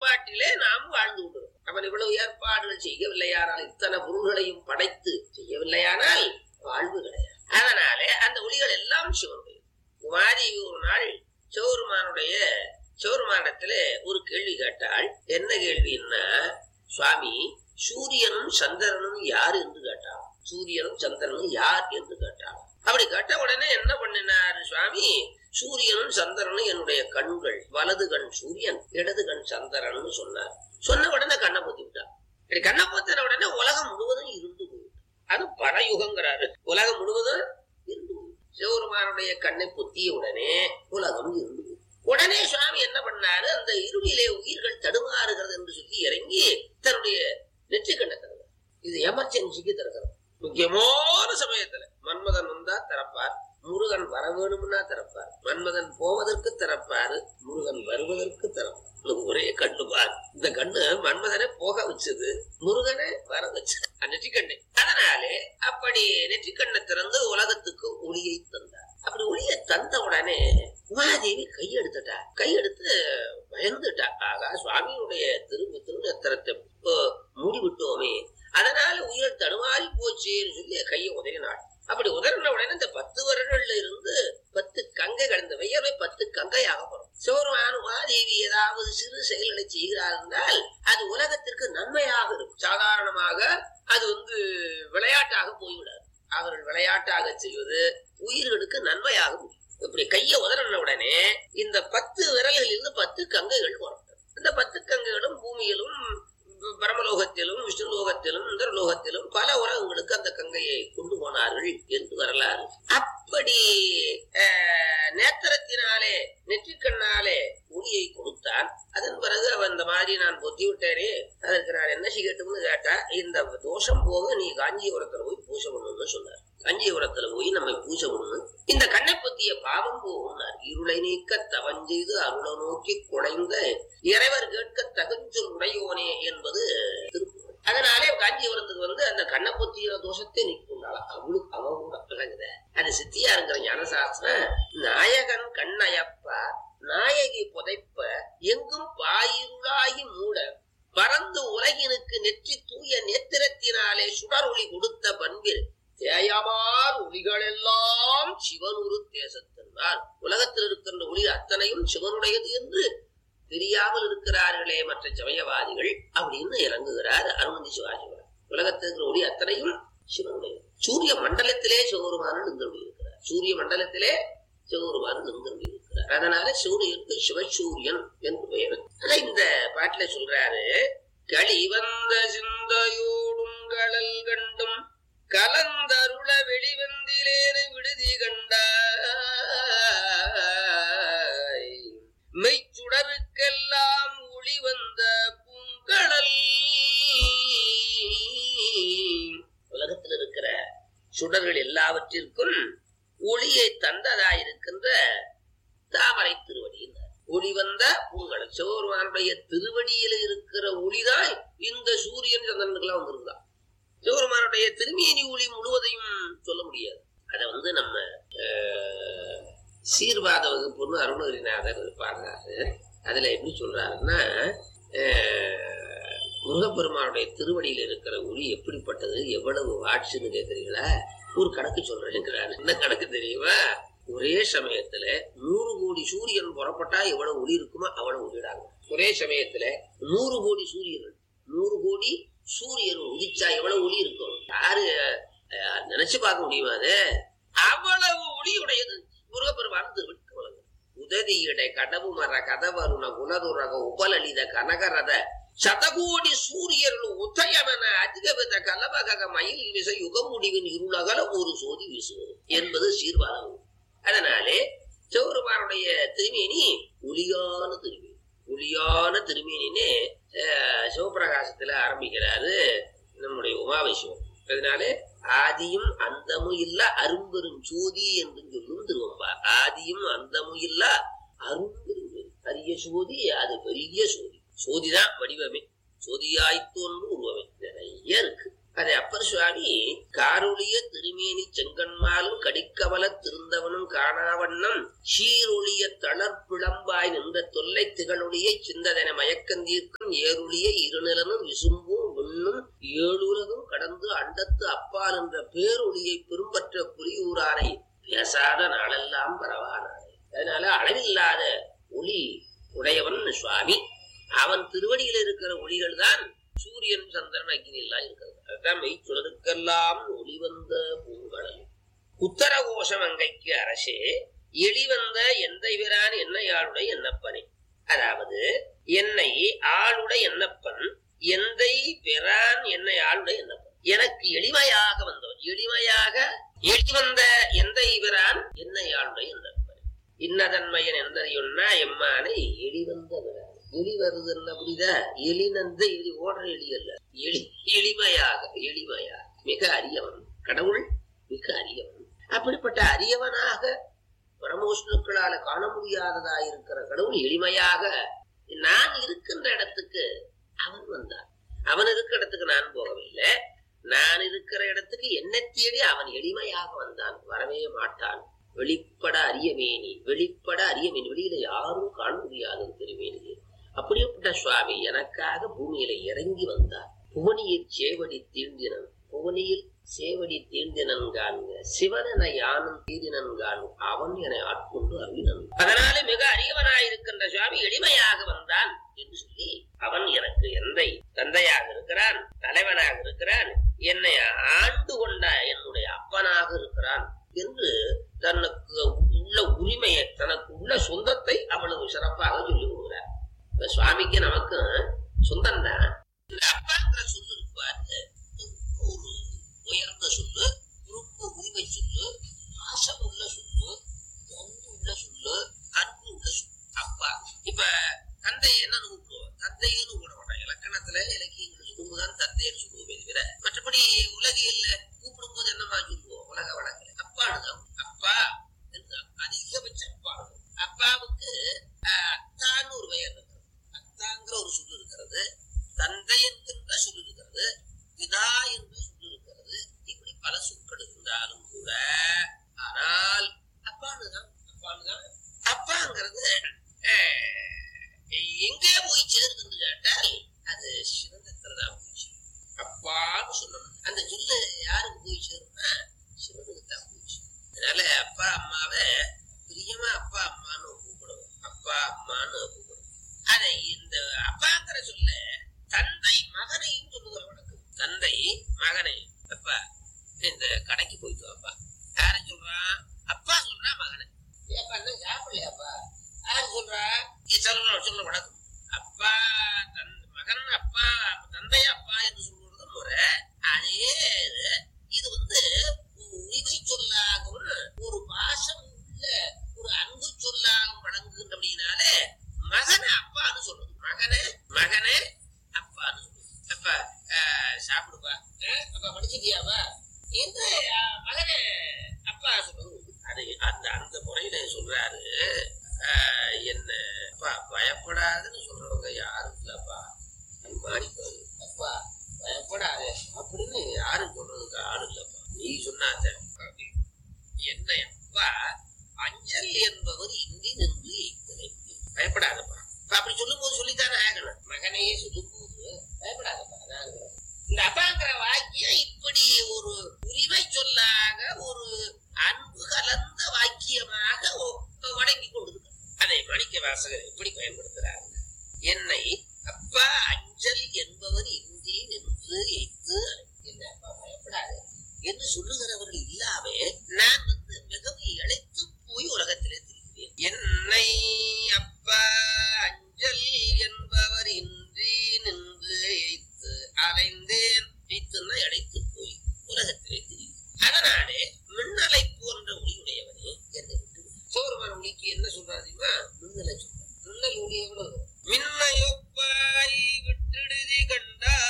பயன்பாட்டிலே நாம் வாழ்ந்து கொண்டிருக்கிறோம் அவன் இவ்வளவு ஏற்பாடுகள் செய்யவில்லையானால் இத்தனை பொருள்களையும் படைத்து செய்யவில்லையானால் வாழ்வு கிடையாது அதனாலே அந்த ஒளிகள் எல்லாம் சிவனுடைய குமாரி ஒரு நாள் சிவருமானுடைய சிவருமானிடத்துல ஒரு கேள்வி கேட்டாள் என்ன கேள்வின்னா சுவாமி சூரியனும் சந்திரனும் யார் என்று கேட்டாள் சூரியனும் சந்திரனும் யார் என்று கேட்டாள் அப்படி கேட்ட உடனே என்ன பண்ணினார் சுவாமி சூரியனும் சந்திரனும் என்னுடைய கண்கள் வலது கண் சூரியன் இடது கண் சந்திரன் சொன்னார் சொன்ன உடனே கண்ணை பொத்தி விட்டார் இப்படி கண்ணை பொத்தின உடனே உலகம் முழுவதும் இருந்து போயிட்டு அது பரயுகங்கிறாரு உலகம் முழுவதும் இருந்து போயிட்டு சிவருமானுடைய கண்ணை பொத்திய உடனே உலகம் இருந்து போயிட்டு உடனே சுவாமி என்ன பண்ணாரு அந்த இருளிலே உயிர்கள் தடுமாறுகிறது என்று சொல்லி இறங்கி தன்னுடைய நெற்றி கண்ணை திறந்தார் இது எமர்ஜென்சிக்கு திறக்கிறது முக்கியமான சமயத்துல மன்மதன் வந்தா திறப்பார் முருகன் வர வேணும்னா திறப்பார் மன்மதன் போவதற்கு திறப்பாரு முருகன் வருவதற்கு திறப்பார் ஒரே கண்ணு பார் இந்த கண்ணு மன்மதனை போக வச்சது முருகனை வர வச்சது நெற்றிக்கண்ணு அதனாலே அப்படி நெற்றிக்கண்ணை திறந்து உலகத்துக்கு ஒளியை தந்தார் அப்படி ஒளியை தந்த உடனே உமாதேவி கையெடுத்துட்டா கையெடுத்து பயந்துட்டா ஆகா சுவாமியுடைய திரு திருநத்திரத்தை மூடி விட்டோமே அதனால உயிர் தடுமாறி போச்சேன்னு சொல்லி கையை உதறினாள் அப்படி உதறின உடனே இந்த பத்து வருடங்கள்ல இருந்து பத்து கங்கை கடந்த வெயர்வை பத்து கங்கையாக போறோம் சிவருமான உமாதேவி ஏதாவது சிறு செயல்களை செய்கிறார் என்றால் அது உலகத்திற்கு நன்மையாக இருக்கும் சாதாரணமாக அது வந்து விளையாட்டாக போய்விடாது அவர்கள் விளையாட்டாக செய்வது உயிர்களுக்கு நன்மையாக முடியும் இப்படி கையை உதறின உடனே இந்த பத்து விரல்களில் இருந்து பத்து கங்கைகள் புறப்படும் இந்த பத்து கங்கைகளும் பூமியிலும் பிரமலோகத்திலும் விஷ்ணுலோகத்திலும் இந்திரலோகத்திலும் பல உலகங்களுக்கு அந்த கங்கையை கொண்டு போனார்கள் என்று வரலாறு அப்படி நேத்திரத்தினாலே நெற்றிக்கண்ணாலே ஒளியை கொடுத்தான் அதன் பிறகு அவன் இந்த மாதிரி நான் பொத்தி விட்டேனே அதற்கு நான் என்ன செய்யட்டும்னு கேட்டா இந்த தோஷம் போக நீ காஞ்சிபுரத்துல போய் பூஜை பண்ணணும்னு சொன்னார் காஞ்சிபுரத்துல போய் நம்ம பூஜை பண்ணணும் இந்த கண்ணை பத்திய பாவம் போகும்னார் இருளை நீக்க தவஞ்செய்து அருளை நோக்கி குடைந்த இறைவர் கேட்க தகுஞ்சொல் உடையோனே என்பது திருப்பூர் அதனாலே காஞ்சிபுரத்துக்கு வந்து அந்த கண்ணை பத்திய தோஷத்தை நீக்கின்றாளா அவளுக்கு அவ கூட விளங்குத அது சித்தியாருங்கிற ஞானசாஸ்திரம் நாயகன் கண்ணயப்பா நாயகி புதைப்ப எங்கும் பாயிருளாகி மூட பறந்து உலகினுக்கு நெற்றி தூய நேத்திரத்தினாலே சுடர் ஒளி கொடுத்த பண்பில் தேயமார் ஒளிகள் எல்லாம் சிவன் ஒரு தேசத்தினார் உலகத்தில் இருக்கின்ற ஒளி அத்தனையும் சிவனுடையது என்று தெரியாமல் இருக்கிறார்களே மற்ற சமயவாதிகள் அப்படின்னு இறங்குகிறார் அருணந்தி சிவாஜிவர் உலகத்தில் இருக்கிற ஒளி அத்தனையும் சிவனுடையது சூரிய மண்டலத்திலே சிவருமானன் இருந்தபடி இருக்கிறார் சூரிய மண்டலத்திலே சிவருமானன் இருந்தபடி இருக்கிறார் அதனால சூரியனுக்கு சிவசூரியன் என்று பெயர் ஆனா இந்த பாட்டுல சொல்றாரு களி வந்த சிந்தையோடும் கடல் கண்டும் கலந்தருள வெளிவந்திலேனை விடுதி கண்டாய் மெய்ச்சுடருக்கெல்லாம் ஒளி வந்த பூங்கடல் உலகத்தில் இருக்கிற சுடர்கள் எல்லாவற்றிற்கும் ஒளியை தந்ததாயிருக்கின்ற தாமரை திருவடியினர் ஒளி வந்த பூங்கடல் சிவபெருமானுடைய திருவடியில இருக்கிற ஒளிதான் இந்த சூரியன் சந்திரனுக்கெல்லாம் வந்திருந்தான் சிவபெருமானுடைய திருமேனி ஒளி முழுவதையும் சொல்ல முடியாது அதை வந்து நம்ம சீர்வாத வகுப்புன்னு அருணகிரிநாதர் பாடுறாரு அதுல எப்படி சொல்றாருன்னா முருகப்பெருமானுடைய திருவடியில் இருக்கிற ஒளி எப்படிப்பட்டது எவ்வளவு வாட்ஸ்ன்னு கேக்குறீங்களா ஒரு கணக்கு சொல்றேங்கிறாரு என்ன கணக்கு தெரியுமா ஒரே சமயத்துல நூறு கோடி சூரியன் புறப்பட்டா எவ்வளவு ஒளி இருக்குமோ அவ்வளவு ஒளிடாங்க ஒரே சமயத்துல நூறு கோடி சூரியர்கள் நூறு கோடி சூரியன் உதிச்சா எவ்வளவு ஒளி இருக்கும் யாரு நினைச்சு பார்க்க முடியுமா அது அவ்வளவு ஒளியுடையது முருகப்பெருமான் திருவடி கமலங்கள் உததியடை கடவு மர கதவருண குணதுரக உபலலித கனகரத சதகோடி சூரியர்கள் உதயமென அதிகவித கலபக மயில் விசை யுக முடிவின் இருளகல ஒரு சோதி வீசுவது என்பது சீர்வாதம் அதனாலே சிவருமானுடைய திருமேனி ஒளியான திருமேனி ஒளியான திருமேனின்னு சிவபிரகாசத்துல ஆரம்பிக்கிறாரு நம்முடைய உமாவிஷ்வம் அதனால ஆதியும் அந்தமும் இல்ல அரும்பெரும் ஜோதி என்று சொல்லும் திருவம்பா ஆதியும் அந்தமும் இல்ல அரும்பெரும் ஜோதி அரிய சோதி அது பெரிய சோதி சோதிதான் வடிவமே சோதியாய் தோன்று உருவமே நிறைய இருக்கு அதை அப்பர் சுவாமி காரொளிய திருமேனி செங்கன்மாலும் கடிக்கவல திருந்தவனும் காணாவண்ணம் சீரொளிய தளர்பிளம்பாய் நின்ற தொல்லை திகழொளியை சிந்ததன மயக்கந்தீர்க்கும் ஏருளிய இருநிலனும் விசும்பும் விண்ணும் ஏழுலகும் கடந்து அண்டத்து அப்பால் என்ற பேரொளியை பெரும்பற்ற புலியூரானை பேசாத நாளெல்லாம் பரவானானே அதனால அளவில்லாத ஒளி உடையவன் சுவாமி அவன் திருவடியில் இருக்கிற ஒளிகள் தான் சூரியன் சந்திரன் அக்னி எல்லாம் இருக்கிறது அதுதான் மெய்ச்சுடருக்கெல்லாம் ஒளி வந்த பூங்கடல் உத்தர கோஷமங்கைக்கு அரசே எளிவந்த எந்தை விரான் என்னையாளுடைய என்னப்பனே அதாவது என்னை ஆளுடைய என்னப்பன் எந்தை பிரான் என்னை ஆளுடைய என்னப்பன் எனக்கு எளிமையாக வந்தவன் எளிமையாக எளிவந்த எந்தை பிரான் என்னை ஆளுடைய என்னப்பன் இன்னதன்மையன் எந்தறியுன்னா எம்மானை எளிவந்த பிரான் எலி வருதுன்னா புரியுதா எலினந்த எலி ஓடுற எலி அல்ல எளி எளிமையாக எளிமையாக மிக அரியவன் கடவுள் மிக அரியவன் அப்படிப்பட்ட அரியவனாக பரமோஷ்ணுக்களால காண முடியாததா இருக்கிற கடவுள் எளிமையாக நான் இருக்கின்ற இடத்துக்கு அவன் வந்தான் அவன் இருக்கிற இடத்துக்கு நான் போகவில்லை நான் இருக்கிற இடத்துக்கு என்னை தேடி அவன் எளிமையாக வந்தான் வரவே மாட்டான் வெளிப்பட அரியமேனி வெளிப்பட அரியமேனி வெளியில யாரும் காண முடியாத திருமேனி அப்படியேப்பட்ட சுவாமி எனக்காக பூமியில இறங்கி வந்தார் புவனியில் சேவடி தீண்டினன் புவனியில் சேவடி தீண்டினன் காண்க சிவனென யானும் தீரினன் காணும் அவன் என ஆட்கொண்டு அருவினன் அதனால மிக அரியவனாயிருக்கின்ற சுவாமி எளிமையாக வந்தான் என்று சொல்லி அவன் எனக்கு எந்தை தந்தையாக இருக்கிறான் தலைவனாக இருக்கிறான் என்னை ஆண்டு கொண்ட என்னுடைய அப்பனாக இருக்கிறான் என்று தனக்கு உள்ள உரிமையை தனக்கு உள்ள சொந்தத்தை அவ்வளவு சிறப்பாக சொல்லி கொடுக்கிறார் இப்ப சுவாமிக்கு நமக்கு சொந்தம் தான் அப்பாங்கிற சொல்லு இருப்பாரு ஒரு உயர்ந்த சொல்லு ரொம்ப உரிமை சொல்லு பாசம் உள்ள சொல்லு அன்பு உள்ள சொல்லு அன்பு உள்ள சொல்லு அப்பா இப்ப தந்தை என்னன்னு கூப்பிடுவோம் தந்தைன்னு கூட மாட்டோம் இலக்கணத்துல இலக்கியங்கள் சொல்லும்போதுதான் தந்தைன்னு சொல்லுவோமே தவிர மற்றபடி உலகியல்ல கூப்பிடும் போது என்னமா சொல்லுவோம் உலக வழக்கில் அப்பான்னு தான் அப்பா என்று அதிகபட்ச அப்பானு அப்பாவுக்கு ஆஹ், அத்தான்னு ஒரு பெயர் இருக்கிறது அத்தாங்கிற ஒரு சொல்லு இருக்கிறது தந்தை என்கின்ற சொல்லு இருக்கிறது பிதா என்ற சொல்லு இருக்கிறது இப்படி பல சொற்கள் இருந்தாலும் கூட ஆனால் அப்பான்னு தான் அப்பான்னு தான் அப்பாங்கிறது ஆஹ், எங்கே போய் சேருதுன்னு கேட்டால் அது சிவனத்துல தான் போய் சேரும் அப்பான்னு சொல்லணும் அந்த சொல்லு யாருக்கு போய் சேரும்னா சிவனுக்கு தான் போய் சேரும் அதனால அப்பா அம்மாவை பிரியமா அப்பா அம்மான்னு கூப்பிடுவோம் அப்பா அம்மான்னு கூப்பிடுவோம் அதை இந்த அப்பாங்கிற சொல்ல தந்தை மகனையும் சொல்லுகிற வழக்கம் தந்தை மகனை அப்பா இந்த கடைக்கு போயிட்டு வாப்பா யாரை சொல்றான் அப்பா சொல்றா மகனை ஏப்பா என்ன சாப்பிடலையாப்பா யாரு சொல்றா இது சொல்ல சொல்ல வழக்கம் அப்பா தன் மகன் அப்பா தந்தை அப்பா என்று சொல்றது முறை அதே இது, இது வந்து ஒரு உரிமை சொல்லாகவும் ஒரு பாசம் உள்ள ஒரு அன்பு சொல்லாகவும் வழங்குகின்றபடினாலே மகனை அப்பான்னு சொல்றது மகனே மகனே அப்பான்னு சொல்றது அப்பா ஆஹ், சாப்பிடுப்பா ஆஹ், அப்பா படிச்சிட்டியாப்பா என்று ஆஹ், மகனே அப்பா சொல்றது உண்டு. அது அந்த அந்த முறையில சொல்றாரு ஆஹ், என்ன அப்பா பயப்படாதுன்னு சொல்றவங்க யாரும் இல்லப்பா மாடிப்பாரு அப்பா பயப்படாத அப்படின்னு யாரும் சொல்றதுக்கு ஆள் இல்லப்பா நீ சொன்னாத என்னை அப்பா அஞ்சல் என்பவர் இன்றி நின்று எய்த்தலை பயப்படாதப்பா இப்ப அப்படி சொல்லும் போது சொல்லித்தானே ஆகணும் மகனையே சொல்லும் போது பயப்படாதப்பா நாங்க இந்த அப்பாங்கிற வாக்கியம் இப்படி ஒரு உரிமை சொல்லாக ஒரு அன்பு கலந்த வாக்கியமாக ஒ- வழங்கி கொண்டிருக்கு அதை மணிக்க வாசகர் எப்படி பயன்படுத்துறாங்க என்னை அப்பா அஞ்சல் என்பவர் இன்றி நின்று எய்த்து என்ன அப்பா பயப்படாது என்று சொல்லுகிறவர்கள் இல்லாம நான் வந்து மிகவும் இழைத்து போய் உலகத்திலே திரிகிறேன் என்னை அப்பா அஞ்சல் என்பவர் இன்றி நின்று எய்த்து அலைந்தேன் எய்த்துன்னா இழைத்து போய் உலகத்திலே திரிகிறேன் அதனாலே மின்னலை போன்ற ஒளியுடையவனே என்னை விட்டு விடு. சோறுமான ஒளிக்கு என்ன சொல்றாரு தெரியுமா மின்னலை சொல்றாரு மின்னல் ஒளி எவ்வளவு மின்னையொப்பாய் விட்டுடுதி கண்டாய்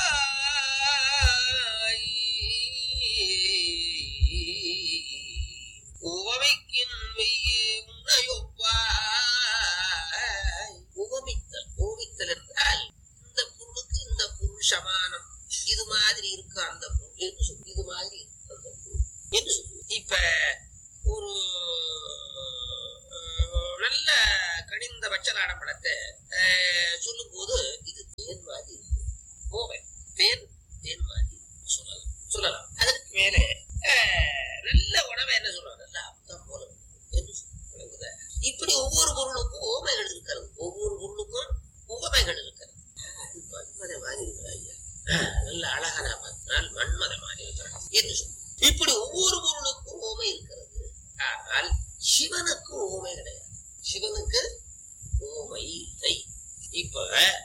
உவமைக்கின் மெய்யே உன்னையொப்பாய் உவமித்தல் ஓவித்தல் என்றால் இந்த பொருளுக்கு இந்த பொருள் சமானம் இது மாதிரி இருக்கு அந்த பொருள் என்று சொல்லு இது மாதிரி இருக்கு அந்த பொருள் என்று சொல்லு இப்ப ஒரு அஹ், நல்ல கனிந்த வச்சலாட பழத்தை சொல்லும் போது இது தேன் மாதிரி இருக்கு ஓவை தேன் தேன் மாதிரி சொல்லலாம் சொல்லலாம் அதற்கு மேலே அஹ், நல்ல உணவை என்ன சொல்றாங்க நல்ல அப்தம் போல இருக்கு என்று சொல்லு. விளங்குதா? இப்படி ஒவ்வொரு பொருளுக்கும் ஓமைகள் இருக்கிறது ஒவ்வொரு பொருளுக்கும் உவமைகள் இருக்கிறது அது மன்மத மாதிரி இருக்கிற ஐயா நல்ல அழகான பார்த்தால் மன்மத மாதிரி இருக்கிறான் என்று சொல்லு. இப்படி ஒவ்வொரு பொருளுக்கும் ஓமை இருக்கிறது ஆனால் சிவனுக்கு ஓமை கிடையாது சிவனுக்கு ஓமை இல்லை இப்ப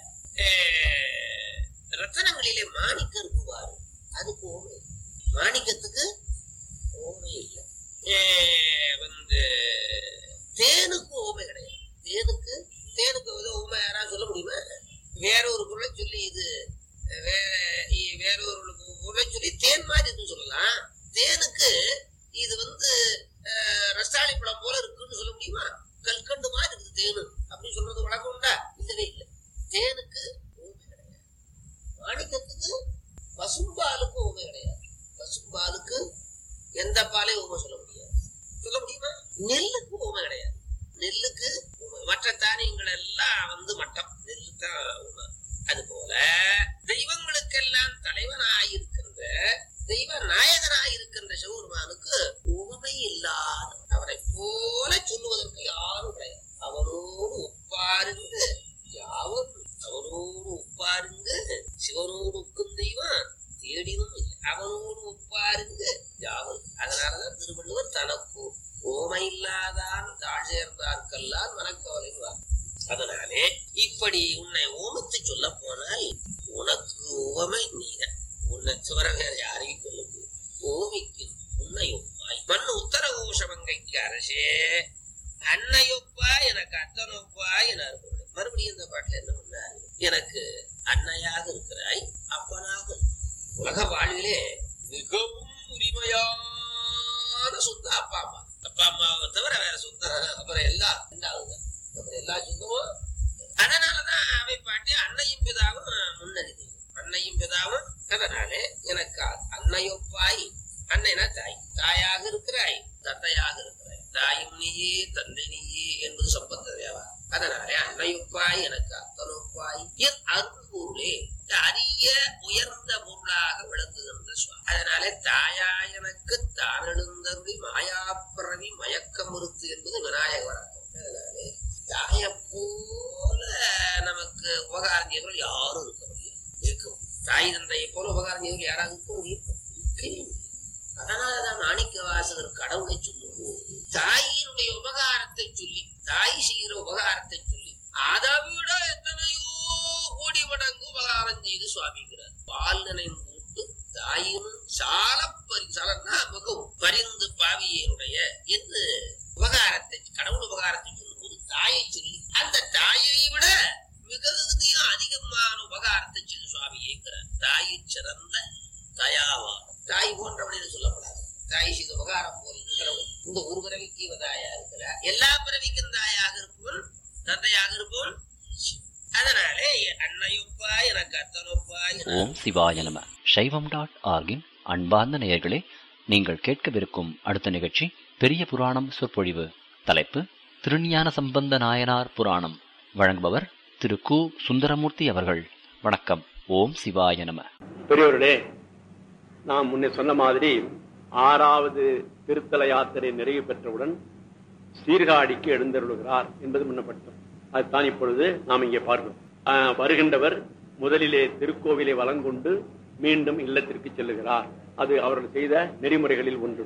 அஹ், ரத்தனங்களிலே மாணிக்கம் இருக்கு பாரு அதுக்கு ஓமை இல்லை. மாணிக்கத்துக்கு ஓமை இல்லை அஹ், வந்து தேனுக்கு ஓமை கிடையாது தேனுக்கு தேனுக்கு ஏதோ ஓமை யாராவது சொல்ல முடியுமா வேற ஒரு பொருளை சொல்லி இது அஹ், வேற இ- வேற ஒரு பொருளை சொல்லி தேன் மாதிரி இருக்குன்னு சொல்லலாம் தேனுக்கு இது வந்து அஹ், ரஸ்தாளி பழம் போல இருக்குன்னு சொல்ல முடியுமா கல்கண்டு மாதிரி இருக்குது தேனு அப்படின்னு சொல்றது வழக்கம் உண்டா இல்லவே இல்லை தேனுக்கு ஓமை கிடையாது மாணிக்கத்துக்கு பசும்பாலுக்கு ஓமை கிடையாது பசும்பாலுக்கு எந்த பாலையும் ஓமை சொல்ல முடியாது சொல்ல முடியுமா நெல்லுக்கு ஓமை கிடையாது நெல்லுக்கு உமை. மற்ற தானியங்கள் எல்லாம் வந்து மட்டம் நெல்லு தான் உமை அது போல தெய்வங்களுக்கெல்லாம் தலைவனாயிருக்கின்ற தெய்வ நாயகனாயிருக்கின்ற சிவபெருமானுக்கு உவமை இல்லாத அவரை போல சொல்லுவதற்கு யாரும் கிடையாது அவனோடு ஒப்பாருங்க யாவரும் அவனோடு ஒப்பாருங்க சிவனோடு ஒக்கும் தெய்வம் தேடினும் இல்லை அவனோடு ஒப்பாருங்க யாவரும் அதனாலதான் திருவள்ளுவர் தனக்கு ஓமை இல்லாதான் தாழ் சேர்ந்தார்க்கெல்லாம் மனக்கவலைவார் அதனாலே இப்படி உன்னை ஓமத்தை சொல்ல போனால் உனக்கு உவமை நீதான் உன்னை தவிர வேற யாரையும் சொல்ல முடியும் ஓமைக்கு உன்னை ஒப்பாய் மண் உத்தர கோஷமங்கைக்கு அரசே அன்னையொப்பா எனக்கு அத்தனொப்பா என அருள் மறுபடியும் இந்த பாட்டுல என்ன பண்ணாரு எனக்கு அன்னையாக இருக்கிறாய் அப்பனாக இருக்கிறாய். உலக வாழ்விலே மிகவும் உரிமையான சொந்தம் அப்பா அம்மா அப்பா அம்மாவை தவிர வேற சொந்தம் அப்புறம் எல்லாம் ரெண்டாவது அப்புறம் எல்லா சொந்தமும் அதனாலதான் அவை பாட்டி அன்னையும் பிதாவும் முன்னறி தெய்வம். அன்னையும் பிதாவும் அதனாலே எனக்கு அன்னையொப்பாய் அன்னைனா தாய் தாயாக இருக்கிறாய் தந்தையாக இருக்கிறாய் தாயும் நீயே தந்தை நீயே என்பது சம்பந்த தேவா அதனாலே அன்னையொப்பாய் எனக்கு அத்தனொப்பாய் என் அருள்பொருளே இந்த அரிய உயர்ந்த பொருளாக விளங்குகின்ற சுவாமி அதனாலே தாயா எனக்கு தானெழுந்தருளி மாயாப்பிறவி மயக்க மறுத்து என்பது விநாயக வழக்கம் அதனாலே தாய போல நமக்கு உபகாரம் செய்வர்கள் யாரும் இருக்க முடியாது இருக்கும் தாய் தந்தையை போல உபகாரம் செய்வர்கள் யாராவது இருக்க முடியும் இருக்கவே முடியாது. அதனாலதான் மாணிக்க வாசகர் கடவுளை சொல்லும்போது தாயினுடைய உபகாரத்தை சொல்லி தாய் செய்கிற உபகாரத்தை சொல்லி அதை விட எத்தனையோ கோடி மடங்கு உபகாரம் செய்து சுவாமிக்கிறார் பால் நினைந்து கூட்டு தாயினும் சால பரிசாலன்னா மிகவும் பரிந்து பாவியனுடைய என்று உபகாரத்தை கடவுள் உபகாரத்தை சொல்லும்போது தாயை சொல்லி அந்த தாயை விட மிகவும் அதிகமான உபகாரத்தை செய்து சுவாமி ஏற்கிறார் தாயை சிறந்த தயாவார் தாய் போன்றவளில் சொல்லப்படாது தாய் செய்த உபகாரம் போல் கடவுள் இந்த ஒரு பிறவிக்கு இவ தாயா இருக்கிறார் எல்லா பிறவிக்கும் தாயாக இருப்பவன் தந்தையாக இருப்பவன் சிவன். அதனாலே அன்னையொப்பா எனக்கு அத்தனொப்பா என ஓம் சிவாய நம சைவம் டாட் ஆர்கின் அன்பார்ந்த நேயர்களே நீங்கள் கேட்கவிருக்கும் அடுத்த நிகழ்ச்சி பெரிய புராணம் சொற்பொழிவு தலைப்பு திருஞான சம்பந்த நாயனார் புராணம் வழங்குபவர் திரு கு சுந்தரமூர்த்தி அவர்கள் வணக்கம் ஓம் சிவாய நம பெரியவர்களே நாம் முன்னே சொன்ன மாதிரி ஆறாவது திருத்தல யாத்திரை நிறைவு பெற்றவுடன் சீர்காழிக்கு எழுந்தருளுகிறார் என்பது முன்னப்பட்டோம் அதுதான் இப்பொழுது நாம் இங்கே பார்க்கிறோம் ஆஹ், வருகின்றவர் முதலிலே திருக்கோவிலை வலங்கொண்டு மீண்டும் இல்லத்திற்கு செல்லுகிறார் அது அவர்கள் செய்த நெறிமுறைகளில் ஒன்று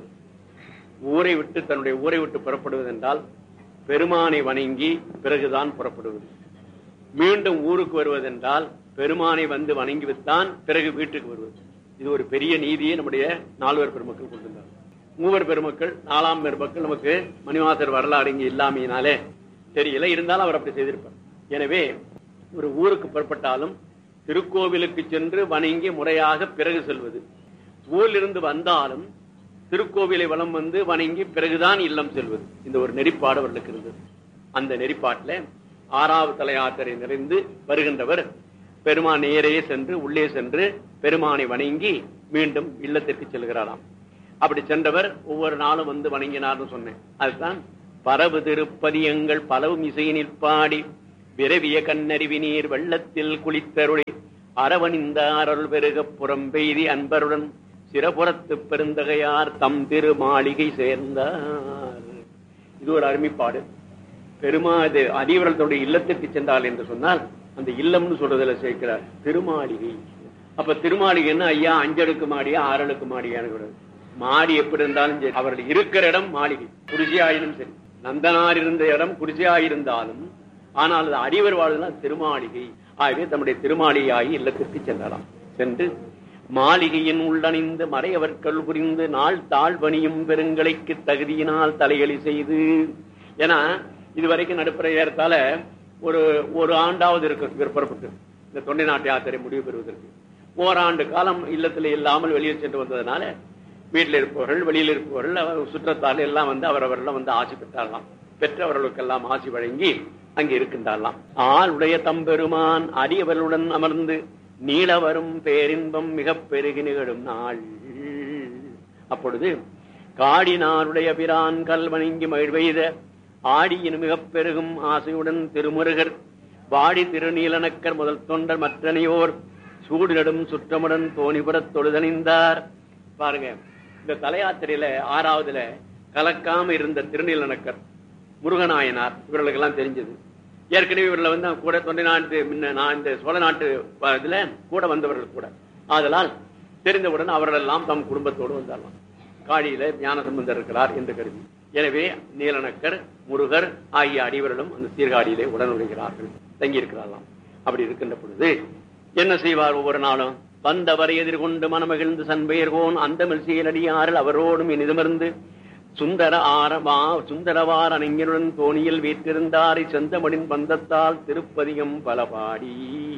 ஊரை விட்டு தன்னுடைய ஊரை விட்டு புறப்படுவதென்றால் பெருமானை வணங்கி பிறகுதான் புறப்படுவது மீண்டும் ஊருக்கு வருவதென்றால் பெருமானை வந்து வணங்கிவித்தான் பிறகு வீட்டுக்கு வருவது இது ஒரு பெரிய நீதியை நம்முடைய நால்வர் பெருமக்கள் கொண்டிருந்தார் மூவர் பெருமக்கள் நாலாம் பெருமக்கள் நமக்கு மணிவாசர் வரலாறு இங்கே இல்லாமையினாலே தெரியல இருந்தாலும் அவர் அப்படி செய்திருப்பார் எனவே ஒரு ஊருக்கு புறப்பட்டாலும் திருக்கோவிலுக்கு சென்று வணங்கி முறையாக பிறகு செல்வது ஊரிலிருந்து வந்தாலும் திருக்கோவிலை வலம் வந்து வணங்கி பிறகுதான் இல்லம் செல்வது இந்த ஒரு நெறிப்பாடு அவர்களுக்கு இருந்தது அந்த நெறிப்பாட்டில் ஆறாவது தலை யாத்திரை நிறைந்து வருகின்றவர் பெருமான் நேரே சென்று உள்ளே சென்று பெருமானை வணங்கி மீண்டும் இல்லத்திற்கு செல்கிறாராம் அப்படி சென்றவர் ஒவ்வொரு நாளும் வந்து வணங்கினார்னு சொன்னேன் அதுதான் பரவு திருப்பதியங்கள் பலவும் இசையினில் பாடி விரவிய கண்ணறிவி நீர் வெள்ளத்தில் குளித்தருளி அரவணிந்த அருள் பெருக புறம்பெய்தி அன்பருடன் சிறபுறத்து பெருந்தகையார் தம் திரு மாளிகை சேர்ந்தார் இது ஒரு அருமைப்பாடு பெருமாது அடிவரத்தோடைய இல்லத்திற்கு சென்றால் என்று சொன்னால் அந்த இல்லம்னு சொல்றதுல சேர்க்கிறார் திருமாளிகை அப்ப திருமாளிகைன்னா ஐயா அஞ்சடுக்கு மாடியா ஆறடுக்கு மாடியான்னு கூடாது மாடி எப்படி இருந்தாலும் சரி அவர்கள் இருக்கிற இடம் மாளிகை குடிசையாயினும் சரி நந்தனார் இருந்த இடம் குடிசையாயிருந்தாலும் ஆனால் அது அடிவர் வாழ்னா திருமாளிகை ஆகவே தம்முடைய திருமாளிகையாகி இல்லத்திற்கு சென்றலாம் சென்று மாளிகையின் உள்ளணிந்த மறையவர்கள் புரிந்து நாள் தாழ்வணியும் பெருங்கலைக்கு தகுதியினால் தலைகளி செய்து ஏன்னா இதுவரைக்கும் நடுப்புற ஏறத்தால ஒரு ஒரு ஆண்டாவது இருக்கும் இவர் புறப்பட்டு இந்த தொண்டை நாட்டு யாத்திரை முடிவு பெறுவதற்கு ஓராண்டு காலம் இல்லத்தில் இல்லாமல் வெளியே சென்று வந்ததுனால வீட்டில் இருப்பவர்கள் வெளியில் இருப்பவர்கள் அவர் சுற்றத்தால் எல்லாம் வந்து அவரவரெல்லாம் வந்து ஆட்சி பெற்றாரலாம் பெற்றவர்களுக்கெல்லாம் ஆட்சி வழங்கி அங்கே இருக்கின்றாரலாம் ஆள் உடைய தம்பெருமான் அடியவர்களுடன் அமர்ந்து நீள வரும் பேரின்பம் மிக பெருகி நிகழும் நாள் அப்பொழுது காடினாருடைய பிரான் கல்வணங்கி மகிழ்வெய்த ஆடியின் மிகப் பெருகும் ஆசையுடன் திருமுருகர் வாடி திருநீலனக்கர் முதல் தொண்டர் மற்றனையோர் சூடு நடும் சுற்றமுடன் தோணிபுரத் தொழுதணிந்தார் பாருங்க இந்த தலையாத்திரையில ஆறாவதுல கலக்காம இருந்த திருநீலனக்கர் முருகநாயனார் இவர்களுக்கெல்லாம் தெரிஞ்சது ஏற்கனவே இவர்ல வந்து கூட தொண்டை நாட்டு முன்ன நான் இந்த சோழ நாட்டு ப- இதுல கூட வந்தவர்கள் கூட ஆதலால் தெரிந்தவுடன் அவர்கள் எல்லாம் தம் குடும்பத்தோடு வந்தாரலாம் காழியில ஞான சம்பந்தர் இருக்கிறார் என்று கருதி எனவே நீலனக்கர் முருகர் ஆகிய அடிவர்களும் அந்த சீர்காழியிலே உடனுடைகிறார்கள் தங்கியிருக்கிறார்களாம் அப்படி இருக்கின்ற பொழுது என்ன செய்வார் ஒவ்வொரு நாளும் வந்தவரை எதிர்கொண்டு மனமகிழ்ந்து சண்பெயர்கோன் அந்தமிழ் செயலடியாரில் அவரோடும் இனிதமர்ந்து சுந்தர ஆரமா சுந்தரவார் அணிஞருடன் தோணியில் வீற்றிருந்தாரை செந்தமடின் பந்தத்தால் திருப்பதிகம் பல பாடி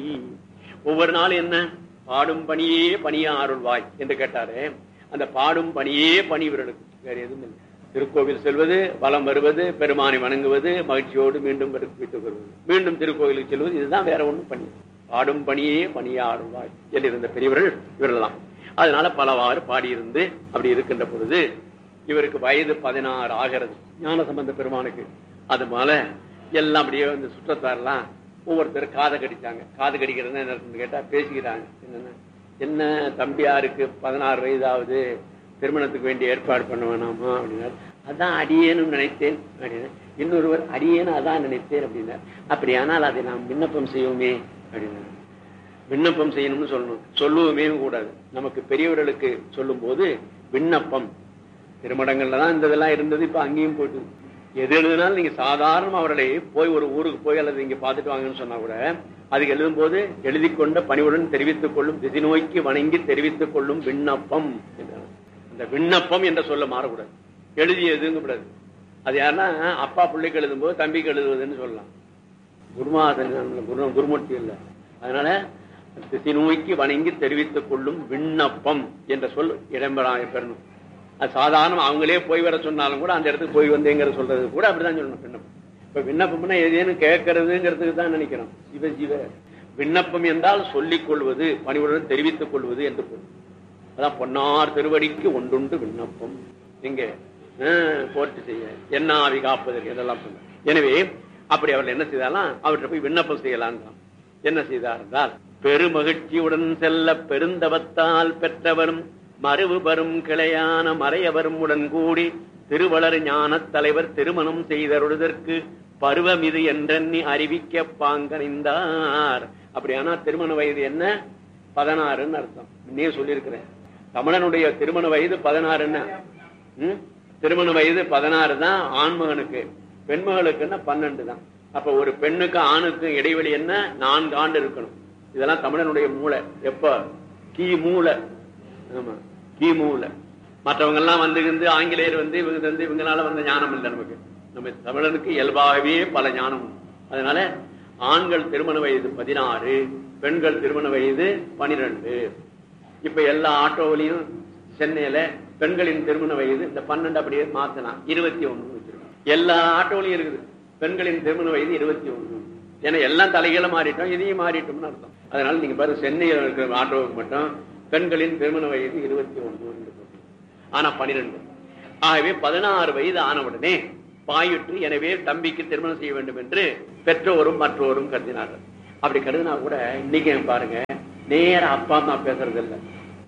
ஒவ்வொரு நாள் என்ன பாடும் பணியே பணியா அருள்வாய் என்று கேட்டாரு அந்த பாடும் பணியே பணி இவர்களுக்கு வேற எதுவும் இல்லை திருக்கோவில் செல்வது வலம் வருவது பெருமானை வணங்குவது மகிழ்ச்சியோடு மீண்டும் வீட்டுக்கு வருவது மீண்டும் திருக்கோவிலுக்கு செல்வது இதுதான் வேற ஒண்ணும் பண்ணி பாடும் பணியே பணியா அருள்வாய் என்று இருந்த பெரியவர்கள் இவரெல்லாம் அதனால பலவாறு பாடியிருந்து அப்படி இருக்கின்ற பொழுது இவருக்கு வயது பதினாறு ஆகிறது ஞான சம்பந்த பெருமானுக்கு அது மேல எல்லாம் அப்படியே இந்த சுற்றத்தாரெல்லாம் ஒவ்வொருத்தர் காதை கடிச்சாங்க காது கடிக்கிறதுன்னா என்ன அர்த்தம்னு கேட்டா பேசிக்கிறாங்க என்னன்னா என்ன தம்பியாருக்கு பதினாறு வயதாவது திருமணத்துக்கு வேண்டிய ஏற்பாடு பண்ண வேணாமா அப்படின்னாரு அதான் அடியேனும் நினைத்தேன் அப்படின்னா இன்னொருவர் அடியேனும் அதான் நினைத்தேன் அப்படின்னார் அப்படியானால் அதை நாம் விண்ணப்பம் செய்வோமே அப்படின்னாரு விண்ணப்பம் செய்யணும்னு சொல்லணும் சொல்லுவோமே கூடாது நமக்கு பெரியவர்களுக்கு சொல்லும் போது விண்ணப்பம் திருமணங்கள்ல தான் இந்த இதெல்லாம் இருந்தது இப்ப அங்கேயும் போயிட்டு எது எழுதினாலும் நீங்க சாதாரண அவர்களை போய் ஒரு ஊருக்கு போய் அல்லது இங்க பார்த்துட்டு வாங்கன்னு சொன்னா கூட அதுக்கு எழுதும் போது எழுதி கொண்ட பணிவுடன் தெரிவித்துக் கொள்ளும் திசை நோக்கி வணங்கி தெரிவித்துக் கொள்ளும் விண்ணப்பம் என்றார். அந்த விண்ணப்பம் என்ற சொல்ல மாறக்கூடாது எழுதியதுங்க கூடாது அது யாருன்னா அப்பா பிள்ளைக்கு எழுதும் போது தம்பிக்கு எழுதுவதுன்னு சொல்லலாம் குருமாதன் குரு குருமூர்த்தி இல்ல அதனால திசை நோக்கி வணங்கி தெரிவித்துக் கொள்ளும் விண்ணப்பம் என்ற சொல் இடம்பெறா பெறணும் அது சாதாரண அவங்களே போய் வர சொன்னாலும் கூட அந்த இடத்துக்கு போய் வந்தேங்கிற சொல்றது கூட அப்படிதான் சொல்லணும் விண்ணப்பம் இப்ப விண்ணப்பம்னா ஏதேனும் கேட்கறதுங்கிறதுக்கு தான் நினைக்கிறோம் சிவ சிவ விண்ணப்பம் என்றால் சொல்லிக் கொள்வது பணிவுடன் தெரிவித்துக் கொள்வது என்று பொருள் அதான் பொன்னார் திருவடிக்கு ஒன்றுண்டு விண்ணப்பம் எங்க ஆஹ், போற்றி செய்ய என்ன ஆவி காப்பதற்கு இதெல்லாம் சொன்னார். எனவே அப்படி அவர்கள் என்ன செய்தாலாம் அவர்கிட்ட போய் விண்ணப்பம் செய்யலாம் என்ன செய்தார் என்றால் பெருமகிழ்ச்சியுடன் செல்ல பெருந்தவத்தால் பெற்றவரும் மறுவு பெறும் கிளையான மறையவரும் உடன் கூடி திருவளர் ஞான தலைவர் திருமணம் செய்தருளுதற்கு பருவம் இது என்றெண்ணி அறிவிக்க பாங்கணிந்தார் அப்படியானா திருமண வயது என்ன பதினாறுன்னு அர்த்தம் முன்னே சொல்லியிருக்கிறேன் தமிழனுடைய திருமண வயது பதினாறுன்னு ம்? திருமண வயது பதினாறு தான் ஆண்மகனுக்கு பெண்மகளுக்குன்னா பன்னெண்டு தான் அப்ப ஒரு பெண்ணுக்கு ஆணுக்கு இடைவெளி என்ன நான்கு ஆண்டு இருக்கணும் இதெல்லாம் தமிழனுடைய மூளை எப்ப கி மூளை ஆமா கி மூளை மற்றவங்க எல்லாம் வந்து இருந்து ஆங்கிலேயர் வந்து இவங்க வந்து இவங்களால வந்த ஞானம் இல்லை நமக்கு நம்ம தமிழனுக்கு இயல்பாகவே பல ஞானம் உண்டு. அதனால ஆண்கள் திருமண வயது பதினாறு பெண்கள் திருமண வயது பனிரெண்டு இப்ப எல்லா ஆட்டோவிலையும் சென்னையில பெண்களின் திருமண வயது இந்த பன்னெண்டு அப்படியே மாத்தலாம் இருபத்தி ஒண்ணு வச்சிருக்கோம் எல்லா ஆட்டோவிலையும் இருக்குது பெண்களின் திருமண வயது இருபத்தி ஒண்ணு ஏன்னா எல்லாம் தலைகளை மாறிட்டோம் இதையும் மாறிட்டோம்னு அர்த்தம் அதனால நீங்க பாருங்க சென்னையில் இருக்கிற ஆட்டோவுக்கு மட்டும் பெண்களின் திருமண வயது இருபத்தி ஒன்று என்று போட்டு ஆனா பனிரெண்டு ஆகவே பதினாறு வயது ஆனவுடனே பாயுற்று எனவே தம்பிக்கு திருமணம் செய்ய வேண்டும் என்று பெற்றோரும் மற்றோரும் கருதினார்கள் அப்படி கருதினா கூட இன்னைக்கு பாருங்க நேர அப்பா அம்மா பேசுறது இல்லை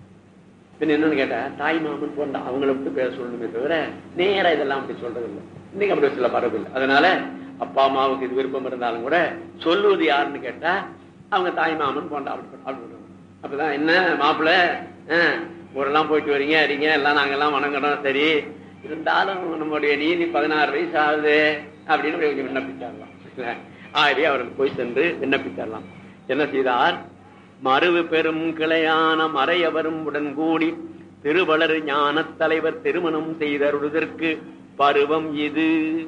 பின்ன என்னன்னு கேட்டா தாய் மாமன் போன்ற அவங்கள விட்டு பேச சொல்லணுமே தவிர நேரா இதெல்லாம் அப்படி சொல்றது இல்லை இன்னைக்கு அப்படி சில மரபு இல்லை அதனால அப்பா அம்மாவுக்கு இது விருப்பம் இருந்தாலும் கூட சொல்லுவது யாருன்னு கேட்டா அவங்க தாய் மாமன் போன்ற அப்படி அப்படி சொல்லுவாங்க. அப்பதான் என்ன மாப்பிள்ள ஊரெல்லாம் போயிட்டு வரீங்க வரீங்க எல்லாம் நாங்கெல்லாம் வணங்குறோம் சரி இருந்தாலும் நம்முடைய நீதி பதினாறு வயசு ஆகுது அப்படின்னு போய் கொஞ்சம் விண்ணப்பிச்சாரலாம் இல்ல? ஆகவே அவர்கள் போய் சென்று விண்ணப்பித்தாரலாம் என்ன செய்தார் மறுவு பெரும் கிளையான மறையவரும் உடன் கூடி திருவளர் ஞானத் தலைவர் திருமணம் செய்தருவதற்கு பருவம் இது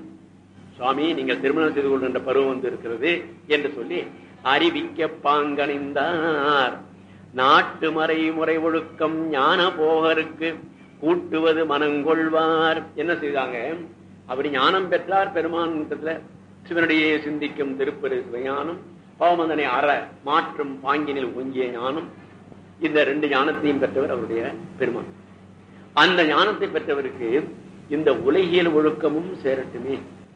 சுவாமி நீங்கள் திருமணம் செய்து கொள்கின்ற பருவம் வந்து இருக்கிறது என்று சொல்லி அறிவிக்க பாங்கணிந்தார் நாட்டு மறை முறை ஒழுக்கம் ஞான போகருக்கு கூட்டுவது மனங்கொள்வார் என்ன செய்தாங்க அப்படி ஞானம் பெற்றார் பெருமான் சிவனுடைய சிந்திக்கும் திருப்பெரு சிவஞானம் பவமந்தனை அற மாற்றும் பாங்கினில் ஒங்கிய ஞானம் இந்த ரெண்டு ஞானத்தையும் பெற்றவர் அவருடைய பெருமான் அந்த ஞானத்தை பெற்றவருக்கு இந்த உலகியல் ஒழுக்கமும் சேரட்டுமே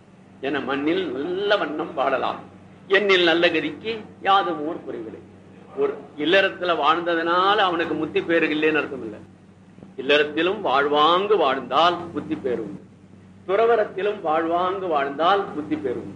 என மண்ணில் நல்ல வண்ணம் பாடலாம் எண்ணில் நல்ல கதிக்கு யாதும் ஓர் குறைவில்லை ஒரு இல்லறத்துல வாழ்ந்ததனால அவனுக்கு முத்தி பேரு இல்லைன்னு அர்த்தம் இல்லை இல்லறத்திலும் வாழ்வாங்கு வாழ்ந்தால் புத்தி பேரும் துறவரத்திலும் வாழ்வாங்கு வாழ்ந்தால் புத்தி பேரும்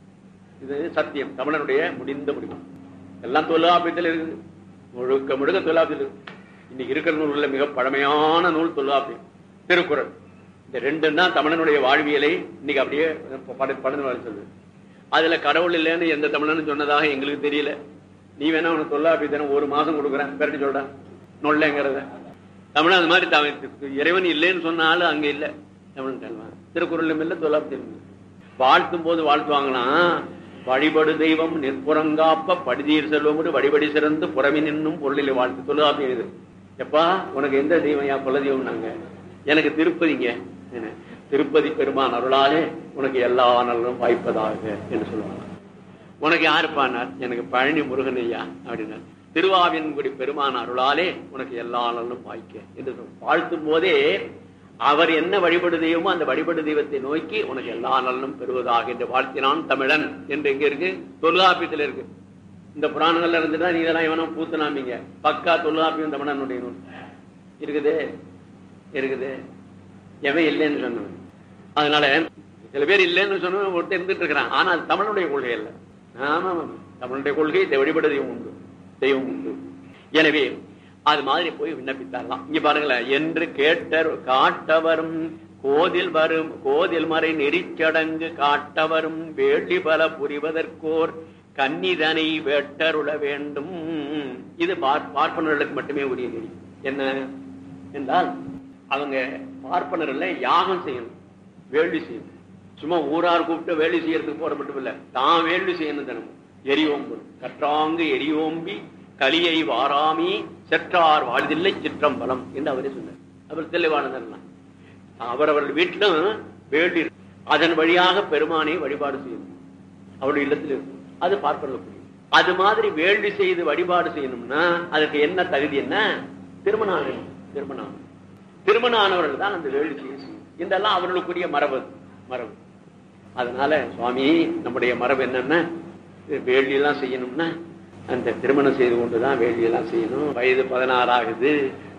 இது சத்தியம் தமிழனுடைய முடிந்த முடிவு எல்லாம் தொல்லாப்பியத்தில் இருக்குது முழுக்க முழுக்க தொல்லாப்பியத்தில் இருக்கு இன்னைக்கு இருக்கிற நூல்ல மிக பழமையான நூல் தொல்லாப்பியம் திருக்குறள் இந்த ரெண்டு தான் தமிழனுடைய வாழ்வியலை இன்னைக்கு அப்படியே பட- படர்ந்து வர சொல்லுது அதுல கடவுள் இல்லைன்னு எந்த தமிழனும் சொன்னதாக எங்களுக்கு தெரியல நீ வேணா உனக்கு தொல்லாப்பியத்தனம் ஒரு மாசம் கொடுக்குறேன் பெரட்டி சொல்றா நொல்லைங்கிறத தமிழ் அந்த மாதிரி தவ- இறைவன் இல்லைன்னு சொன்னாலும் அங்க இல்ல தமிழ் கல்வான் திருக்குறளும் இல்ல தொல்லாப்பியம் இல்ல வாழ்த்தும் போது வாழ்த்துவாங்களாம் வழிபடு தெய்வம் நிற்புறங்காப்ப படிதீர் செல்வம் வழிபடி சிறந்து புறவி நின்னும் பொருளில் வாழ்த்து தொல்லாப்பியம் இது எப்பா உனக்கு எந்த தெய்வம் யா குல தெய்வம் நாங்க எனக்கு திருப்பதிங்க என்ன, திருப்பதி பெருமான் அருளாலே உனக்கு எல்லா நலனும் வாய்ப்பதாக என்று சொல்லுவாங்க உனக்கு யாருப்பானார் எனக்கு பழனி முருகன் ஐயா அப்படின்னார் திருவாவின்குடி பெருமான் அருளாலே உனக்கு எல்லா நலனும் வாய்க்க என்று சொல்~ வாழ்த்தும் போதே அவர் என்ன வழிபடு தெய்வமோ அந்த வழிபடு தெய்வத்தை நோக்கி உனக்கு எல்லா நலனும் பெறுவதாக என்று வாழ்த்தினான் தமிழன் என்று எங்க இருக்கு தொல்காப்பியத்தில் இருக்கு இந்த புராணங்கள்ல இருந்துதான் நீ இதெல்லாம் இவனும் பூத்துனாமீங்க பக்கா தொல்காப்பியம் தமிழனுடைய நூல் இருக்குது இருக்குது எவன் இல்லைன்னு சொன்னவன் அதனால சில பேர் இல்லைன்னு சொன்னவன் ஒருத்தர் இருந்துட்டு இருக்கிறான் ஆனா அது தமிழனுடைய கொள்கை அல்ல ஆமா ஆமா. தமிழனுடைய கொள்கை இந்த வழிபட தெய்வம் உண்டு தெய்வம் உண்டு எனவே அது மாதிரி போய் விண்ணப்பித்தாரலாம் இங்க பாருங்களேன் என்று கேட்டர் காட்டவரும் கோதில் வரும் கோதில் மறை நெறிச்சடங்கு காட்டவரும் வேள்வி பல புரிவதற்கோர் கன்னிதனை வேட்டருள வேண்டும் இது பார்- பார்ப்பனர்களுக்கு மட்டுமே உரிய நெறி என்ன என்றால் அவங்க பார்ப்பனர்ல யாகம் செய்யணும் வேள்வி செய்யணும் சும்மா ஊரார் கூப்பிட்டு வேள்வி செய்யறதுக்கு போற மட்டும் இல்ல தான் வேள்வி செய்யணும் தினமும் எரியோம்பு கற்றாங்கு எரியோம்பி கலியை வாராமி செற்றார் வாழ்தில்லை சிற்றம்பலம் என்று அவரே சொன்னார் அவர் தெளிவானதெல்லாம் அவரவர்கள் வீட்டிலும் வேள்வி இருக்கு. அதன் வழியாக பெருமானை வழிபாடு செய்யணும் அவருடைய இல்லத்தில் இருக்கும் அது பார்ப்பதற்கு அது மாதிரி வேள்வி செய்து வழிபாடு செய்யணும்னா அதுக்கு என்ன தகுதி என்ன திருமணம் ஆகணும். திருமணம் ஆகணும். திருமணம் ஆனவர்கள் தான் அந்த வேள்வி செய்ய செய்யும் இதெல்லாம் அவர்களுக்குரிய மரபு மரபு அதனால சுவாமி நம்முடைய மரபு என்னன்னா வேள்வி எல்லாம் செய்யணும்னா அந்த திருமணம் செய்து கொண்டுதான் வேள்வி எல்லாம் செய்யணும் வயது பதினாறு ஆகுது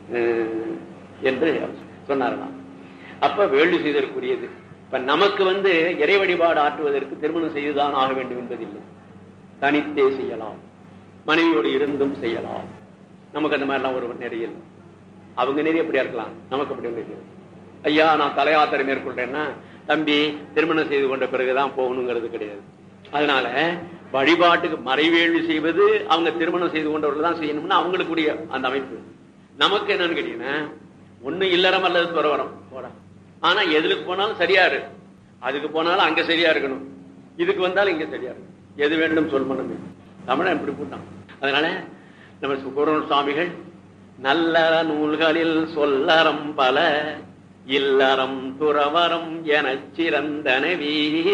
அஹ், என்று சொன்னாரலாம் அப்ப வேள்வி செய்தற்குரியது இப்ப நமக்கு வந்து இறை வழிபாடு ஆற்றுவதற்கு திருமணம் செய்துதான் ஆக வேண்டும் என்பதில்லை தனித்தே செய்யலாம் மனைவியோடு இருந்தும் செய்யலாம் நமக்கு அந்த மாதிரிலாம் ஒரு நெறியில் அவங்க நெறி எப்படியா இருக்கலாம் நமக்கு அப்படி ஒன்று இல்லை. ஐயா நான் தல யாத்திரை மேற்கொள்றேன்னா தம்பி திருமணம் செய்து கொண்ட பிறகுதான் போகணுங்கிறது கிடையாது அதனால வழிபாட்டுக்கு மறைவேள்வி செய்வது அவங்க திருமணம் செய்து கொண்டவர்கள் தான் செய்யணும்னா அவங்களுக்குரிய அந்த அமைப்பு நமக்கு என்னன்னு கேட்டீங்கன்னா ஒண்ணு இல்லறம் அல்லது துறவரம் போடா ஆனா எதுக்கு போனாலும் சரியா இருக்கு அதுக்கு போனாலும் அங்க சரியா இருக்கணும் இதுக்கு வந்தாலும் இங்க சரியா இருக்கணும் எது வேண்டும் சொல் மனமே தமிழன் இப்படி போட்டான் அதனால நம்ம சுப்பிரமணிய சுவாமிகள் நல்ல நூல்களில் சொல்லறம் பல இல்லறம் துறவரம் எனச் சிறந்தனவே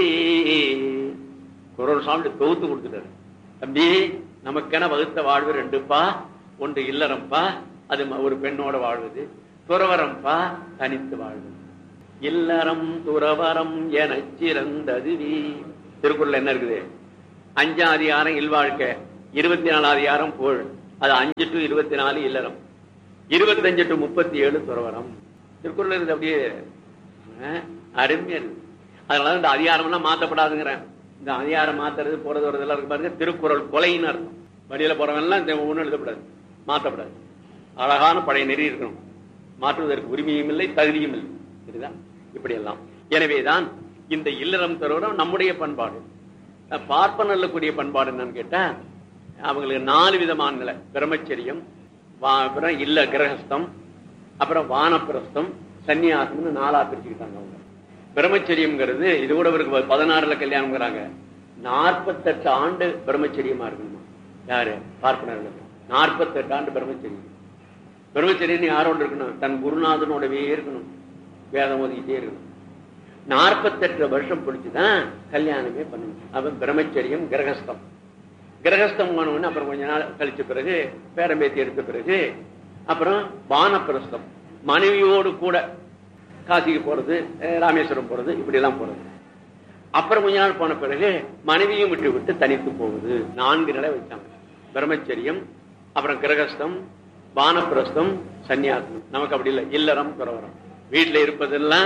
குரல் சாமி தொகுத்து கொடுத்துட்டாரு தம்பி நமக்கென வகுத்த வாழ்வு ரெண்டுப்பா ஒன்று இல்லறம்ப்பா அது ம- ஒரு பெண்ணோட வாழ்வது துறவரம் பா தனித்து வாழ்வது இல்லறம் துறவரம் எனச் சிறந்ததுவே திருக்குறள் என்ன இருக்குது அஞ்சாம் அதிகாரம் இல்வாழ்க்கை இருபத்தி நாலாம் அதிகாரம் புகழ் அது அஞ்சு டு இருபத்தி நாலு இல்லறம் இருபத்தஞ்சு டு முப்பத்தி ஏழு துறவரம் திருக்குறள் இருக்குது அப்படியே அஹ், அருமையா இருக்கு அதனால இந்த அதிகாரம்லாம் மாத்தப்படாதுங்கிறேன் இந்த அதிகாரம் மாத்துறது போறது வரதெல்லாம் இருக்கு பாருங்க திருக்குறள் கொலைன்னு அர்த்தம் வழியில போறவன்லாம் இந்த ஒண்ணும் எழுதப்படாது மாத்தப்படாது அழகான பழைய நெறி இருக்கணும் மாற்றுவதற்கு உரிமையும் இல்லை தகுதியும் இல்லை சரிதா இப்படி எல்லாம் எனவேதான் இந்த இல்லறம் தருவரம் நம்முடைய பண்பாடு அஹ் பார்ப்பனர்ல கூடிய பண்பாடு என்னன்னு கேட்டா அவங்களுக்கு நாலு விதமான நிலை பிரம்மச்சரியம் வா- அப்புறம் இல்ல கிரகஸ்தம் அப்புறம் வானப்பிரஸ்தம் சன்னியாசம்னு நாலா பிரிச்சுக்கிட்டாங்க அவங்க பிரம்மச்சரியம்ங்கிறது இது கூட இவருக்கு பதினாறுல கல்யாணம்ங்கிறாங்க நாற்பத்தெட்டு ஆண்டு பிரம்மச்சரியமா இருக்கணுமா யாரு பார்ப்பனர்களுக்கு நாற்பத்தெட்டு ஆண்டு பிரம்மச்சரியம் பிரம்மச்சரியன் யாரோட இருக்கணும் தன் குருநாதனோடவே இருக்கணும் வேதம் ஓதிக்கிட்டே இருக்கணும் நாற்பத்தெட்டு வருஷம் பிடிச்சுதான் கல்யாணமே பண்ணணும் அவன் பிரம்மச்சரியம் கிரகஸ்தம் கிரகஸ்தம் ஆனவொடனே அப்புறம் கொஞ்ச நாள் கழிச்ச பிறகு பேரம்பேத்தி எடுத்த பிறகு அப்புறம் வானப்பிரஸ்தம் மனைவியோடு கூட காசிக்கு போறது அஹ் ராமேஸ்வரம் போறது இப்படி எல்லாம் போறது அப்புறம் கொஞ்ச நாள் போன பிறகு மனைவியும் விட்டு விட்டு தனித்து போகுது நான்கு நிலை வச்சாங்க பிரம்மச்சரியம் அப்புறம் கிரகஸ்தம் வானப்பிரஸ்தம் சன்னியாசம் நமக்கு அப்படி இல்லை இல்லறம் துறவரம் வீட்டுல இருப்பதெல்லாம்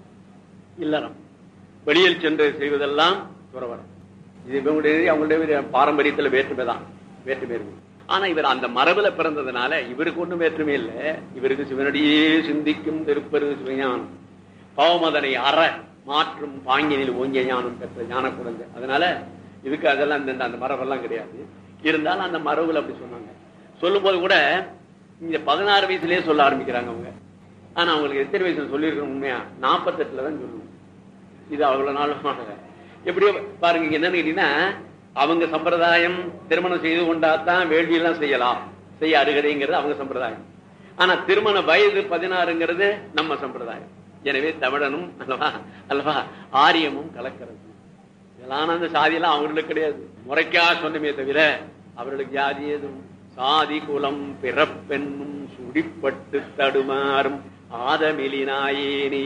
இல்லறம் வெளியில் சென்று செய்வதெல்லாம் துறவரம் இது இவங்களுடைய அவங்களுடைய பாரம்பரியத்துல வேற்றுமை தான் வேற்றுமை இருக்கு ஆனா இவர் அந்த மரபுல பிறந்ததுனால இவருக்கு ஒண்ணும் வேற்றுமை இல்லை இவருக்கு சிவனடியே சிந்திக்கும் திருப்பரு சிவஞானம் பவமதனை அற மாற்றும் பாங்கினில் ஓங்கிய ஞானம் பெற்ற ஞான குழந்தை அதனால இதுக்கு அதெல்லாம் இந்த அந்த மரபெல்லாம் கிடையாது இருந்தாலும் அந்த மரபுல அப்படி சொன்னாங்க சொல்லும்போது கூட இந்த பதினாறு வயசுலயே சொல்ல ஆரம்பிக்கிறாங்க அவங்க ஆனா அவங்களுக்கு எத்தனை வயசுல சொல்லியிருக்கணும் உண்மையா நாற்பத்தெட்டுல தான் சொல்லணும் இது அவ்வளவு நாள் எப்படியோ பாருங்க இங்க என்னன்னு கேட்டீங்கன்னா அவங்க சம்பிரதாயம் திருமணம் செய்து கொண்டாதான் வேள்வியெல்லாம் செய்யலாம் செய்ய அருகதைங்கிறது அவங்க சம்பிரதாயம் ஆனா திருமண வயது பதினாறுங்கிறது நம்ம சம்பிரதாயம் எனவே தமிழனும் அல்லவா அல்லவா ஆரியமும் கலக்கிறது இதெல்லாம் அந்த சாதியெல்லாம் அவங்களுக்கு கிடையாது முறைக்கா சொன்னமே தவிர அவர்களுக்கு ஜாதி ஏதும் சாதி குலம் பிறப்பென்னும் சுடிப்பட்டு தடுமாறும் ஆதமிலினாயேனே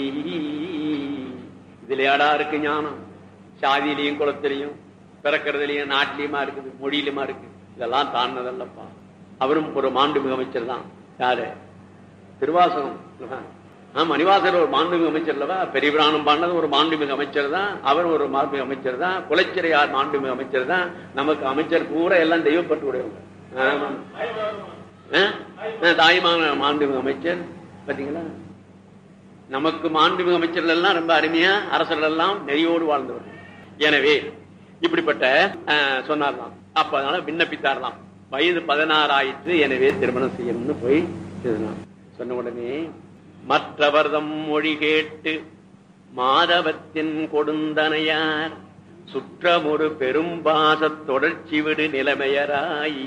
இதுலயாடா இருக்கு ஞானம் சாதியிலையும் குலத்திலையும் பிறக்கிறதுலயும் நாட்டிலையுமா இருக்குது மொழியிலுமா இருக்கு இதெல்லாம் தாண்டதல்லப்பா அவரும் ஒரு மாண்புமிகு அமைச்சர் தான் யாரு திருவாசகம் இல்லவா? ஆ, மணிவாசர் ஒரு மாண்புமிகு அமைச்சர் அல்லவா பெரிய பிராணம் பாண்டது ஒரு மாண்புமிகு அமைச்சர் தான் அவர் ஒரு மாண்புமிகு அமைச்சர் தான் குலச்சிறையார் மாண்புமிகு அமைச்சர் தான் நமக்கு அமைச்சர் பூரா எல்லாம் தெய்வப்பட்டு உடையவங்க ஆமா. ஆ? ஆ, தாய்மான மாண்புமிகு அமைச்சர் பாத்தீங்களா நமக்கு மாண்புமிகு அமைச்சர்கள் எல்லாம் ரொம்ப அருமையா அரசர்கள் எல்லாம் நெறியோடு வாழ்ந்தவர்கள் எனவே இப்படிப்பட்ட அஹ், சொன்னார்லாம் அப்ப அதனால விண்ணப்பித்தாரலாம் வயது பதினாறு ஆயிற்று எனவே திருமணம் செய்யணும்னு போய் எழுதினான் சொன்ன உடனே மற்றவர்தம் மொழி கேட்டு மாதவத்தின் கொடுந்தனையார் சுற்றமொரு பெரும்பாச தொடர்ச்சி விடு நிலைமையராயி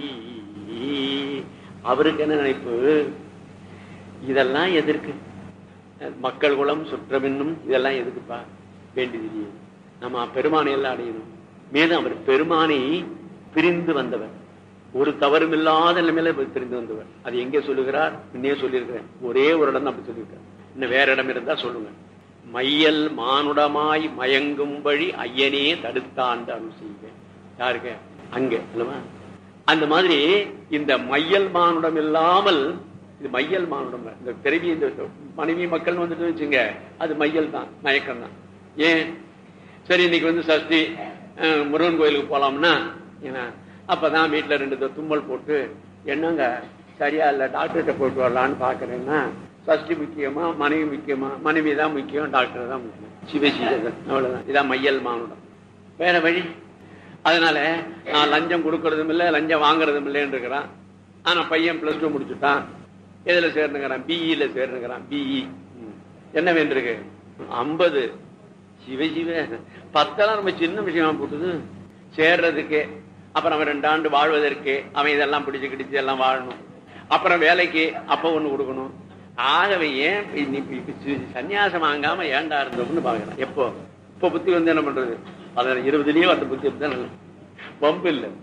அவருக்கு என்ன நினைப்பு இதெல்லாம் எதற்கு மக்கள் குலம் சுற்றமென்னும் இதெல்லாம் எதுக்குப்பா வேண்டியது நம்ம பெருமானை எல்லாம் அடையணும் மேலும் அவர் பெருமானை பிரிந்து வந்தவர் ஒரு தவறும் இல்லாத நிலைமையில இவர் பிரிந்து வந்தவர் அது எங்கே சொல்லுகிறார் முன்னே சொல்லியிருக்கிறேன் ஒரே ஒரு இடம் தான் அப்படி சொல்லியிருக்கார் இன்னும் வேற இடம் இருந்தா சொல்லுங்க மையல் மானுடமாய் மயங்கும் வழி ஐயனே தடுத்தாண்டு அருள் செய்வேன் யாருங்க அங்க அல்லவா அந்த மாதிரி இந்த மையல் மானுடம் இல்லாமல் இது மையல் மானுடம் இந்த பிறவி இந்த மனைவி மக்கள் வந்துட்டு வச்சுங்க அது மையல் தான் மயக்கம் தான் ஏன் சரி இன்னைக்கு வந்து சஷ்டி அஹ், முருகன் கோயிலுக்கு போலாம்னா ஏன்னா அப்பதான் வீட்டுல ரெண்டு து- தும்மல் போட்டு என்னங்க சரியா இல்ல டாக்டர்கிட்ட போயிட்டு வரலான்னு பாக்குறேன்னா சஷ்டி முக்கியமா மனைவி முக்கியமா மனைவி தான் முக்கியம் டாக்டர் தான் முக்கியம் சிவசீதன் அவ்வளவுதான் இதான் மையல் மானுடம் வேற வழி அதனால நான் லஞ்சம் கொடுக்கறதும் இல்லை லஞ்சம் வாங்குறதும் இல்லைன்னு இருக்கிறான் ஆனா பையன் பிளஸ் டூ முடிச்சுட்டான் எதுல சேர்ந்துக்கிறான் பிஇல சேர்ந்துக்கிறான் பிஇ என்ன வேண்டியிருக்கு ஐம்பது சிவ சிவ பத்தெல்லாம் ரொம்ப சின்ன விஷயமா போட்டுது சேர்றதுக்கு அப்புறம் அவன் ரெண்டு ஆண்டு வாழ்வதற்கு அவன் இதெல்லாம் பிடிச்சு கிடிச்சு எல்லாம் வாழணும் அப்புறம் வேலைக்கு அப்ப ஒண்ணு கொடுக்கணும் ஆகவே ஏன் இப்ப இப்ப இப்ப சி- சன்னியாசம் வாங்காம ஏண்டா இருந்தோம்னு பாக்குறான் எப்போ இப்ப புத்தி வந்து என்ன பண்றது பதினாறு இருபதுலயே அந்த புத்தி தான் நல்லது. வம்பு இல்லை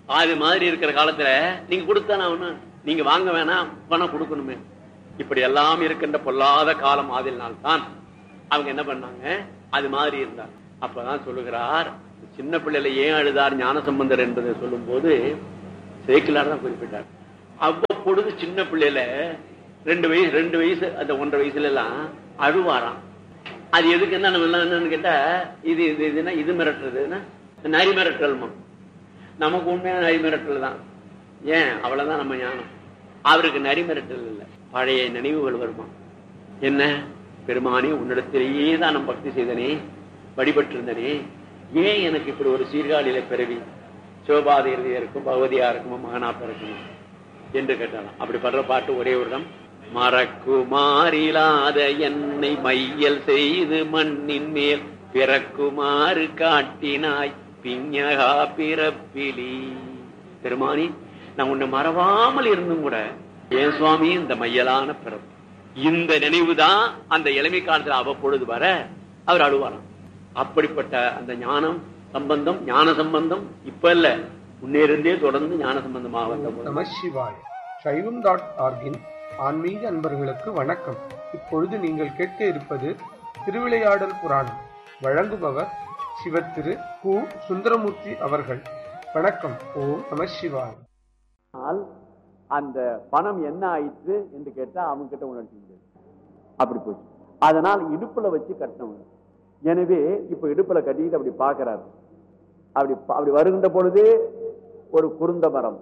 அது மாதிரி இருக்கிற காலத்துல நீங்க கொடுத்தானே ஆகணும் நீங்க வாங்க வேணாம் பணம் கொடுக்கணுமே இப்படி எல்லாம் இருக்கின்ற பொல்லாத காலம் ஆதில்னால்தான் அவங்க என்ன பண்ணாங்க அது மாதிரி இருந்தார் அப்பதான் சொல்லுகிறார் சின்ன பிள்ளையில ஏன் அழுதார் ஞானசம்பந்தர் என்பதை சொல்லும் போது சேக்கிலார் தான் குறிப்பிட்டார் அவ்வப்பொழுது சின்ன பிள்ளையில ரெண்டு வயசு ரெண்டு வயசு அந்த ஒன்றரை வயசுல எல்லாம் அழுவாராம் அது எதுக்கு என்ன நம்ம எல்லாம் என்னன்னு கேட்டா இது இது இதுன்னா இது மிரட்டுறதுன்னா நரி மிரட்டல்மா நமக்கு உண்மையான நரி மிரட்டல் தான் ஏன் அவ்வளவுதான் நம்ம ஞானம் அவருக்கு நரி மிரட்டல் இல்லை பழைய நினைவுகள் வருமா என்ன பெருமானே உன்னிடத்திலேயே தான் நான் பக்தி செய்தனே வழிபட்டிருந்தனே ஏன் எனக்கு இப்படி ஒரு சீர்காழியில பிறவி சிவபாத இருக்கும் பகவதியா இருக்குமா மகனா பிறக்குமா என்று கேட்டாராம் அப்படி படுற பாட்டு ஒரே ஒரு இடம் மறக்குமாறிலாத என்னை மையல் செய்து மண்ணின் மேல் பிறக்குமாறு காட்டினாய் பிஞகா பிறப்பிலி பெருமானி நான் உன்னை மறவாமல் இருந்தும் கூட ஏன் சுவாமி இந்த மையலான பிறப்பு இந்த நினைவுதான் அந்த இளமை காலத்துல அவ்வப்பொழுது வர அவர் அழுவாராம் அப்படிப்பட்ட அந்த ஞானம் சம்பந்தம் ஞான சம்பந்தம் இப்ப இல்ல முன்னேறிந்தே தொடர்ந்து ஞான சம்பந்தமாக வந்த போது நம சிவாய சைவம் டாட் ஆர்கின் ஆன்மீக அன்பர்களுக்கு வணக்கம் இப்பொழுது நீங்கள் கேட்க இருப்பது திருவிளையாடல் புராணம் வழங்குபவர் சிவத்திரு கு சுந்தரமூர்த்தி அவர்கள் வணக்கம் ஓம் நம சிவாய ஆனால் அந்த பணம் என்ன ஆயிற்று என்று கேட்டா அவங்க கிட்ட உணர்ச்சி முடியாது அப்படி போச்சு அதனால் இடுப்புல வச்சு கட்டினவங்க எனவே இப்ப இடுப்புல கட்டிட்டு அப்படி பாக்குறாரு அப்படி அப்படி வருகின்ற பொழுது ஒரு குருந்த மரம்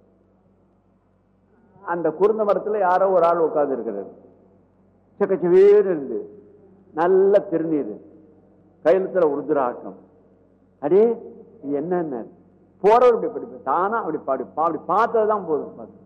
அந்த குருந்த மரத்துல யாரோ ஒரு ஆள் உட்கார்ந்து இருக்கிறாரு சக்கச்சவேறு இருந்து நல்ல திருநீர் கையெழுத்துல உருதுராட்டம் அடே இது என்னன்னு போறவர் இப்படி படிப்பு தானா அப்படி பாடி அப்படி பார்த்ததுதான் போதும்